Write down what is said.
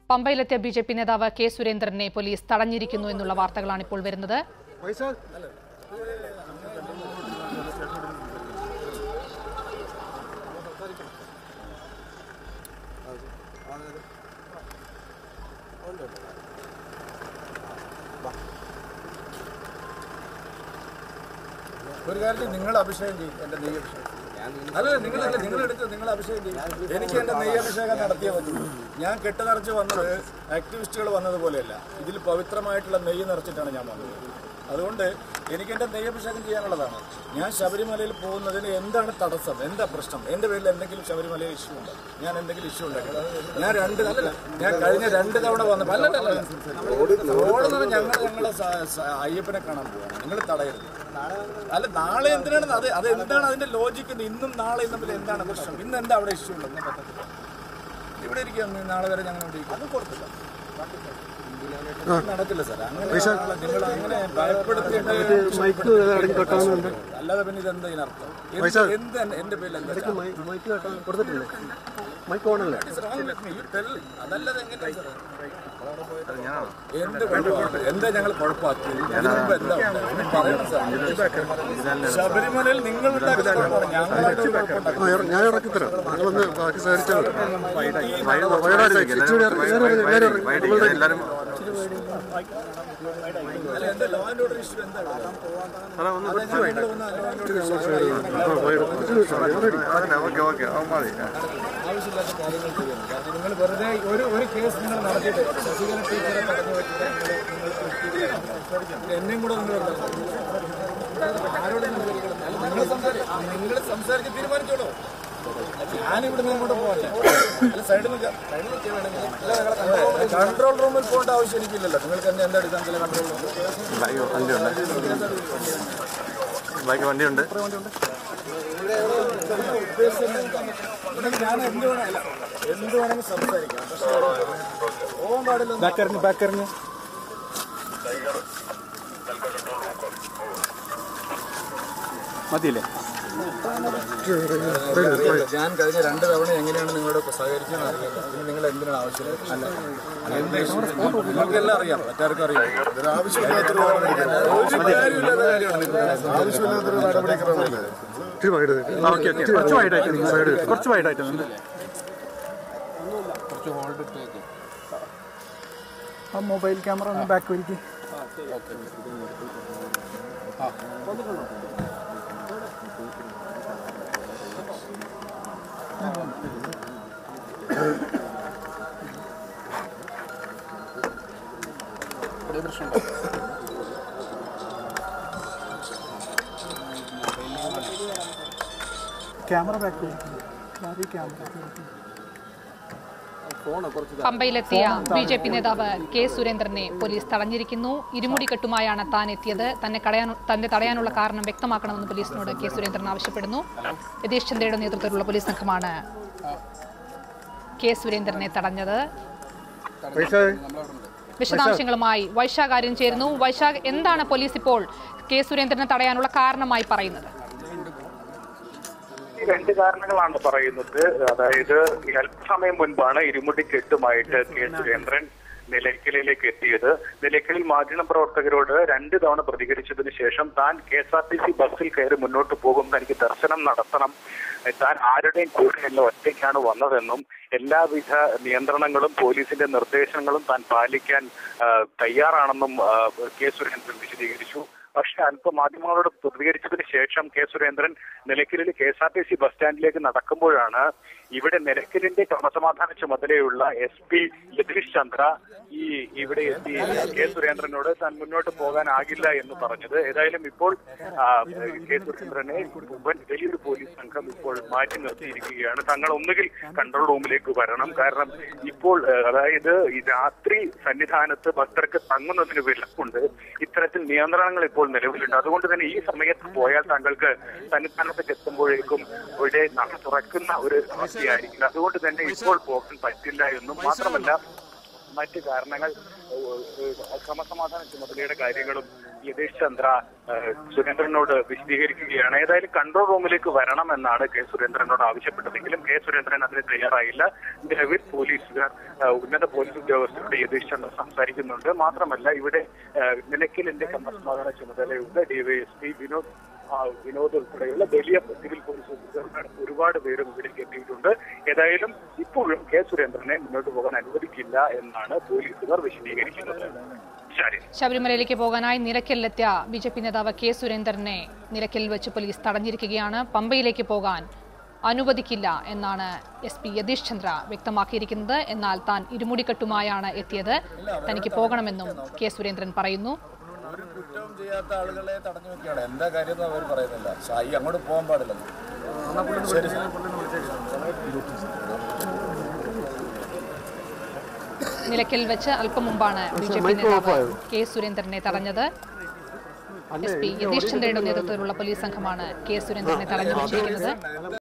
പമ്പയിലെത്തിയ B J P നേതാവ് K സുരേന്ദ്രനെ police തടഞ്ഞിരിക്കുന്നു എന്നുള്ള വാർത്തകളാണ് ഇപ്പോൾ വരുന്നത് ഒരു കാര്യത്തിൽ നിങ്ങൾ അഭിഷേകം ചെയ്യും എന്റെ നെയ്യ് അഭിഷേകം അല്ല നിങ്ങൾ നിങ്ങൾ എടുത്ത് നിങ്ങൾ അഭിഷേകം ചെയ്യും എനിക്ക് എന്റെ നെയ്യ് അഭിഷേകം നടത്തിയേ പറ്റുള്ളൂ ഞാൻ കെട്ട് നിറച്ച് വന്നത് ആക്ടിവിസ്റ്റുകൾ വന്നതുപോലെയല്ല ഇതിൽ പവിത്രമായിട്ടുള്ള നെയ്യ് നിറച്ചിട്ടാണ് ഞാൻ വന്നത് അതുകൊണ്ട് എനിക്ക് എന്റെ നെയ്യ് അഭിഷേകം ചെയ്യാനുള്ളതാണ് ഞാൻ ശബരിമലയിൽ പോകുന്നതിന് എന്താണ് തടസ്സം എന്താ പ്രശ്നം എന്റെ പേരിൽ എന്തെങ്കിലും ശബരിമലയിൽ ഇഷ്യൂ ഉണ്ടോ ഞാൻ എന്തെങ്കിലും ഇഷ്യൂ ഉണ്ടാക്കി ഞാൻ രണ്ട് അല്ലല്ല ഞാൻ കഴിഞ്ഞ രണ്ട് തവണ വന്നപ്പോൾ അല്ലല്ല റോഡ് ഞങ്ങൾ ഞങ്ങളെ സ- സ- അയ്യപ്പനെ കാണാൻ പോവാണ് നിങ്ങൾ തടയരുത് അല്ല നാളെ എന്തിനാണ് അത് അത് എന്താണ് അതിന്റെ ലോജിക്ക് ഇന്നും നാളെയും തമ്മിൽ എന്താണ് പ്രശ്നം ഇന്ന് എന്താ അവിടെ ഇഷ്യൂ ഉള്ളത് ഒന്നും പറ്റത്തില്ല ഇവിടെ ഇരിക്കാം നാളെ വരെ ഞങ്ങൾ ഇവിടെ ഇരിക്കും. അത് കൊടുത്തില്ല നടക്കില്ല സാർ അങ്ങനെ നിങ്ങൾ അങ്ങനെ ഭയപ്പെടുത്തിയിട്ട് അല്ലാതെ പിന്നെ ഇതെന്താ ഇതിനർത്ഥം എന്ത് എന്ത് എന്റെ- എന്റെ പേരിൽ എന്താ കൊടുത്തിട്ടില്ലേ മൈക്ക് ഓണല്ലേ What is wrong with me? You tell. അതല്ലാതെ എങ്ങനെയാ സാർ? എന്ത് കുഴപ്പമാണ്? എന്താ ഞങ്ങൾ കുഴപ്പമാക്കിയത് ഇതിനു മുമ്പ് എന്താ ഉണ്ടായത്? ഒന്ന് പറയണം സാർ. ശബരിമലയിൽ നിങ്ങൾ ഉണ്ടാക്കിയ കുഴപ്പമാണ് ഞങ്ങളായിട്ട് ഒരു കുഴപ്പമുണ്ടാക്കി. ഞാൻ ഇറക്കി തരാം നിങ്ങളൊന്ന് ബാക്കി സഹകരിച്ചാൽ വയനാട്ടിലേക്ക് ഇച്ചിരി ഇറങ്ങി, നേരെ ഇറങ്ങി, നേരെ ഇറങ്ങി. നമ്മളുടെ അല്ല, എന്താ law and order issue എന്താ ഇവിടെ? സാറേ, ഒന്ന് അതെ, ഞങ്ങൾ വന്ന് law and order issue ആ, വയനാട്. കുറച്ച് നിമിഷം, ഞാൻ ready. ആവശ്യമില്ലാത്ത കാര്യങ്ങൾ ചെയ്യുന്നു കാരണം നിങ്ങൾ വെറുതെ ഒരു ഒരു കേസ് നിങ്ങൾ നടത്തിയിട്ട് ശശികല ടീച്ചറെ തടഞ്ഞു വെച്ചിട്ട് നിങ്ങൾ നിങ്ങൾ സംസാരിക്കണം എന്നെയും കൂടെ നിങ്ങൾ ആരോടും നിങ്ങൾ സംസാരിക്കും നിങ്ങൾ സംസാരിച്ച് തീരുമാനിച്ചോളൂ ഞാനിവിടെ നിന്ന് അങ്ങോട്ട് പോകട്ടെ അല്ല സൈഡിൽ നിന്ന് സൈഡിൽ നിൽക്കാൻ വേണമെങ്കിൽ കൺട്രോൾ റൂമിൽ പോകേണ്ട ആവശ്യം എനിക്കില്ലല്ലോ നിങ്ങൾക്ക് എന്നെ എന്താ അടിസ്ഥാനത്തിൽ കൺട്രോൾ റൂം ബാക്കി വണ്ടിയുണ്ട് ഉദ്ദേശിച്ചത് ഞാൻ എന്ത് വേണമെങ്കിൽ എന്ത് വേണമെങ്കിൽ സംസാരിക്കാം പക്ഷേ പോകാൻ പാടില്ല ബാക്കറിന് ബാക്കറിന് മതിയില്ലേ ഞാൻ കഴിഞ്ഞ രണ്ട് തവണ എങ്ങനെയാണ് നിങ്ങളോട് സഹകരിച്ചതെന്ന് അറിയില്ല പിന്നെ നിങ്ങൾ എന്തിനാണ് ആവശ്യം അല്ല എന്ത് issue? നിങ്ങൾക്കെല്ലാം അറിയാം മറ്റാർക്കും അറിയാം ഇച്ചിരി വൈകിട്ട് നിൽക്ക്. ഓക്കെ ഓക്കെ കുറച്ച് വൈഡായിട്ട് കുറച്ച് വൈഡായിട്ട് നിന്ന് ആ മൊബൈൽ ക്യാമറ ഒന്ന് ബാക്ക് വലിക്ക് ക്യാമറ ബാക്ക് വലിക്കും ക്യാമറ പമ്പയിലെത്തിയ ബി ജെ പി നേതാവ് കെ സുരേന്ദ്രനെ പോലീസ് തടഞ്ഞിരിക്കുന്നു ഇരുമുടി കെട്ടുമായാണ് താൻ എത്തിയത് തന്നെ കടയാൻ തന്നെ തടയാനുള്ള കാരണം വ്യക്തമാക്കണമെന്ന് പോലീസിനോട് കെ സുരേന്ദ്രൻ ആവശ്യപ്പെടുന്നു യതീഷ് ചന്ദ്രയുടെ നേതൃത്വത്തിലുള്ള പോലീസ് സംഘമാണ് കെ സുരേന്ദ്രനെ തടഞ്ഞത് വൈശാഖ് വിശദാംശങ്ങളുമായി വൈശാഖ് ആര്യൻ ചേരുന്നു വൈശാഖ് എന്താണ് പോലീസ് ഇപ്പോൾ കെ സുരേന്ദ്രനെ തടയാനുള്ള കാരണമായി പറയുന്നത് ഈ രണ്ട് കാരണങ്ങളാണ് പറയുന്നത് അതായത് ഈ അല്പസമയം മുൻപാണ് ഇരുമുടി കെട്ടുമായിട്ട് കെ സുരേന്ദ്രൻ നിലയ്ക്കലിലേക്ക് എത്തിയത് നിലയ്ക്കലിൽ മാധ്യമ പ്രവർത്തകരോട് രണ്ട് തവണ പ്രതികരിച്ചതിന് ശേഷം താൻ K S R T C ബസ്സിൽ കയറി മുന്നോട്ട് പോകും തനിക്ക് ദർശനം നടത്തണം താൻ ആരുടെയും കൂടെയല്ല ഒറ്റയ്ക്കാണ് വന്നതെന്നും എല്ലാവിധ നിയന്ത്രണങ്ങളും പോലീസിന്റെ നിർദ്ദേശങ്ങളും താൻ പാലിക്കാൻ ആ, തയ്യാറാണെന്നും ആ, കെ സുരേന്ദ്രൻ വിശദീകരിച്ചു പക്ഷെ അല്പം മാധ്യമങ്ങളോട് പ്രതികരിച്ചതിന് ശേഷം കെ സുരേന്ദ്രൻ നിലയ്ക്കലിൽ K S R T C bus സ്റ്റാൻഡിലേക്ക് നടക്കുമ്പോഴാണ് ഇവിടെ നിലയ്ക്കലിന്റെ ക്രമസമാധാന ചുമതലയുള്ള എസ് പി ലതീഷ് ചന്ദ്ര ഈ ഇവിടെ എത്തി കെ സുരേന്ദ്രനോട് താൻ മുന്നോട്ട് പോകാനാകില്ല എന്ന് പറഞ്ഞത് ഏതായാലും ഇപ്പോൾ ആ, കെ സുരേന്ദ്രനെ വൻ വലിയൊരു പോലീസ് സംഘം ഇപ്പോൾ മാറ്റി നിർത്തിയിരിക്കുകയാണ് തങ്ങൾ ഒന്നുകിൽ കൺട്രോൾ റൂമിലേക്ക് വരണം കാരണം ഇപ്പോൾ ആ, അതായത് ഈ രാത്രി സന്നിധാനത്ത് ഭക്തർക്ക് തങ്ങുന്നതിന് വിലക്കുണ്ട് ഇത്തരത്തിൽ നിയന്ത്രണങ്ങൾ ഇപ്പോൾ നിലവിലുണ്ട് അതുകൊണ്ട് തന്നെ ഈ സമയത്ത് പോയാൽ താങ്കൾക്ക് സന്നിധാനത്തേക്ക് എത്തുമ്പോഴേക്കും ഇവിടെ നട തുറക്കുന്ന ഒരു അവസ്ഥയായിരിക്കും അതുകൊണ്ട് തന്നെ ഇപ്പോൾ പോകാൻ പറ്റില്ല എന്നും മാത്രമല്ല മറ്റ് കാരണങ്ങൾ ഏഹ്, ഏഹ്, ക്രമസമാധാന ചുമതലയുടെ കാര്യങ്ങളും യതീഷ് ചന്ദ്ര ഏഹ്, സുരേന്ദ്രനോട് വിശദീകരിക്കുകയാണ് ഏതായാലും കൺട്രോൾ റൂമിലേക്ക് വരണം എന്നാണ് കെ സുരേന്ദ്രനോട് ആവശ്യപ്പെട്ടതെങ്കിലും കെ സുരേന്ദ്രൻ അതിന് തയ്യാറായില്ല നിലവിൽ പോലീസുകാർ ഏഹ്, ഉന്നത പോലീസ് ഉദ്യോഗസ്ഥരോട് യതീഷ് ചന്ദ്ര സംസാരിക്കുന്നുണ്ട് മാത്രമല്ല ഇവിടെ ഏഹ്, നിലയ്ക്കലിന്റെ ക്രമസമാധാന ചുമതലയുള്ള ഡിവൈഎസ്പി വിനോദ് ആ, വിനോദ് ഉൾപ്പെടെയുള്ള വലിയ സിവിൽ പോലീസ് ഉദ്യോഗസ്ഥർ ഒരുപാട് പേരും ഇവിടേക്ക് എത്തിയിട്ടുണ്ട് ഏതായാലും ഇപ്പോഴും കെ സുരേന്ദ്രനെ മുന്നോട്ട് പോകാൻ അനുവദിക്കില്ല എന്നാണ് പോലീസുകാർ വിശദീകരിക്കുന്നത് ശരി ശബരിമലയിലേക്ക് പോകാനായി നിലയ്ക്കലിലെത്തിയ ബി ജെ പി നേതാവ് കെ സുരേന്ദ്രനെ നിലയ്ക്കലിൽ വെച്ച് പോലീസ് തടഞ്ഞിരിക്കുകയാണ് പമ്പയിലേക്ക് പോകാൻ അനുവദിക്കില്ല എന്നാണ് എസ് പി യതീഷ് ചന്ദ്ര വ്യക്തമാക്കിയിരിക്കുന്നത് എന്നാൽ താൻ ഇരുമുടിക്കെട്ടുമായാണ് എത്തിയത് തനിക്ക് പോകണമെന്നും കെ സുരേന്ദ്രൻ പറയുന്നു ഒരു കുറ്റവും ചെയ്യാത്ത ആളുകളെ തടഞ്ഞു വെക്കുകയാണ് എന്താ കാര്യം എന്ന് അവർ പറയുന്നില്ല ഷായി അങ്ങോട്ട് പോകാൻ പാടില്ലെന്ന് ശരി നിലയ്ക്കൽ വെച്ച് അല്പം മുമ്പാണ് ബി ജെ പി നേതാവ് കെ സുരേന്ദ്രനെ തടഞ്ഞത് എസ് പി യതീഷ് ചന്ദ്രയുടെ നേതൃത്വത്തിലുള്ള പോലീസ് സംഘമാണ് കെ സുരേന്ദ്രനെ തടഞ്ഞു വെച്ചിരിക്കുന്നത്